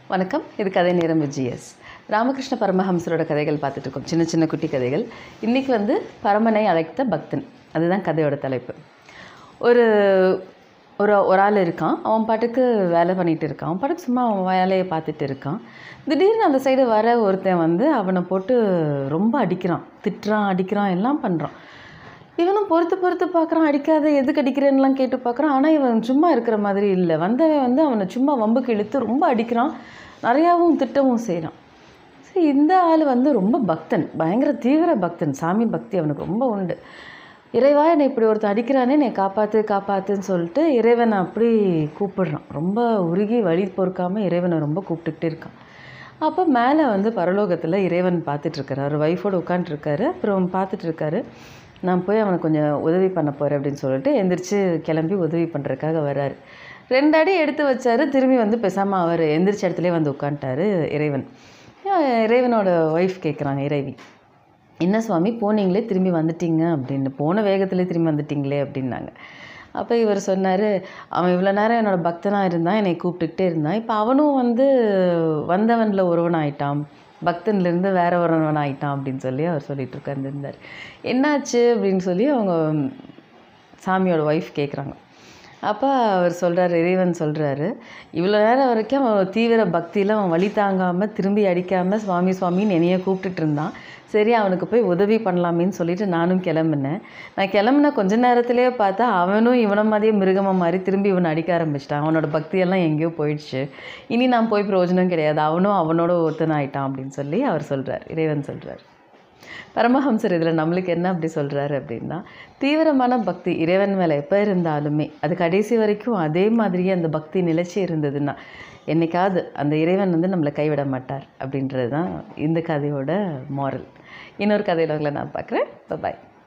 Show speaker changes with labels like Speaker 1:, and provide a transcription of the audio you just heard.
Speaker 1: வணக்கம் இது கதை நேரம் விஜிஎஸ் ராமகிருஷ்ண பரமஹம்சரோட கதைகள் பார்த்துட்டு இருக்கோம் சின்ன சின்ன குட்டி கதைகள் இன்றைக்கி வந்து பரமனை அழைத்த பக்தன் அதுதான் கதையோட தலைப்பு ஒரு ஒரு ஒரு ஆள் இருக்கான் அவன் பாட்டுக்கு வேலை பண்ணிகிட்டு இருக்கான் அவன் பாட்டுக்கு சும்மா அவன் வேலையை பார்த்துட்டு இருக்கான் திடீர்னு அந்த சைடு வர ஒருத்தன் வந்து அவனை போட்டு ரொம்ப அடிக்கிறான் திட்டுறான் அடிக்கிறான் எல்லாம் பண்ணுறான் இவனும் பொறுத்து பொறுத்து பார்க்குறான் அடிக்காத எதுக்கு அடிக்கிறேன்னுலாம் கேட்டு பார்க்குறான் ஆனால் இவன் சும்மா இருக்கிற மாதிரி இல்லை வந்தவன் வந்து அவனை சும்மா வம்புக்கு இழுத்து ரொம்ப அடிக்கிறான் நிறையாவும் திட்டவும் செய்கிறான் சரி இந்த ஆள் வந்து ரொம்ப பக்தன் பயங்கர தீவிர பக்தன் சாமி பக்தி அவனுக்கு ரொம்ப உண்டு இறைவா என்னை இப்படி ஒருத்தன் அடிக்கிறானே என்னை காப்பாற்று காப்பாற்றுன்னு சொல்லிட்டு இறைவனை அப்படி கூப்பிடுறான் ரொம்ப உருகி வழி பொறுக்காமல் இறைவனை ரொம்ப கூப்பிட்டுக்கிட்டே இருக்கான் அப்போ மேலே வந்து பரலோகத்தில் இறைவன் பார்த்துட்ருக்காரு அவர் ஒய்ஃபோடு உட்காந்துருக்காரு அப்புறம் பார்த்துட்ருக்காரு நான் போய் அவனுக்கு கொஞ்சம் உதவி பண்ண போகிறேன் அப்படின்னு சொல்லிட்டு எந்திரிச்சு கிளம்பி உதவி பண்ணுறதுக்காக வர்றாரு ரெண்டு அடி எடுத்து வச்சாரு திரும்பி வந்து பேசாமல் அவர் எந்திரிச்ச இடத்துலேயே வந்து உட்காந்துட்டாரு இறைவன் அஹ் இறைவனோட ஒய்ஃப் கேட்குறாங்க இறைவி என்ன சுவாமி போனீங்களே திரும்பி வந்துட்டீங்க அப்படின்னு போன வேகத்திலே திரும்பி வந்துட்டீங்களே அப்படின்னாங்க அப்போ இவர் சொன்னார் அவன் இவ்வளோ நேரம் என்னோடய பக்தனாக இருந்தான் என்னை கூப்பிட்டுக்கிட்டே இருந்தான் இப்போ அவனும் வந்து வந்தவனில் ஒருவன் ஆயிட்டான் பக்தன்லேருந்து வேற ஒருவன் ஆயிட்டான் அப்படின்னு சொல்லி அவர் சொல்லிட்டு உட்காந்துருந்தார் என்னாச்சு அப்படின்னு சொல்லி அவங்க சாமியோட ஒய்ஃப் கேட்குறாங்க அப்போ அவர் சொல்கிறார் இறைவன் சொல்கிறாரு இவ்வளோ நேரம் வரைக்கும் அவன் தீவிர பக்தியில் அவன் வழி தாங்காமல் திரும்பி அடிக்காமல் சுவாமி சுவாமின்னு என்னைய கூப்பிட்டுட்டு இருந்தான் சரி அவனுக்கு போய் உதவி பண்ணலாமேன்னு சொல்லிட்டு நானும் கிளம்புனேன் நான் கிளம்புன கொஞ்ச நேரத்திலேயே பார்த்தா அவனும் இவனை மாதிரியே மிருகமாக மாதிரி திரும்பி இவனை அடிக்க ஆரம்பிச்சிட்டான் அவனோட பக்தியெல்லாம் எங்கேயோ போயிடுச்சு இனி நான் போய் பிரயோஜனம் கிடையாது அவனும் அவனோட ஒருத்தன் ஆயிட்டான் அப்படின்னு சொல்லி அவர் சொல்கிறார் இறைவன் சொல்கிறார் பரமஹம்சர் இதில் நம்மளுக்கு என்ன அப்படி சொல்கிறாரு அப்படின்னா தீவிரமான பக்தி இறைவன் மேலே எப்போ இருந்தாலுமே அது கடைசி வரைக்கும் அதே மாதிரியே அந்த பக்தி நிலைச்சி இருந்ததுன்னா என்னைக்காவது அந்த இறைவன் வந்து நம்மளை கைவிட மாட்டார் அப்படின்றது தான் இந்த கதையோட மாரல் இன்னொரு கதையில் உங்களை நான் பார்க்குறேன் பாய்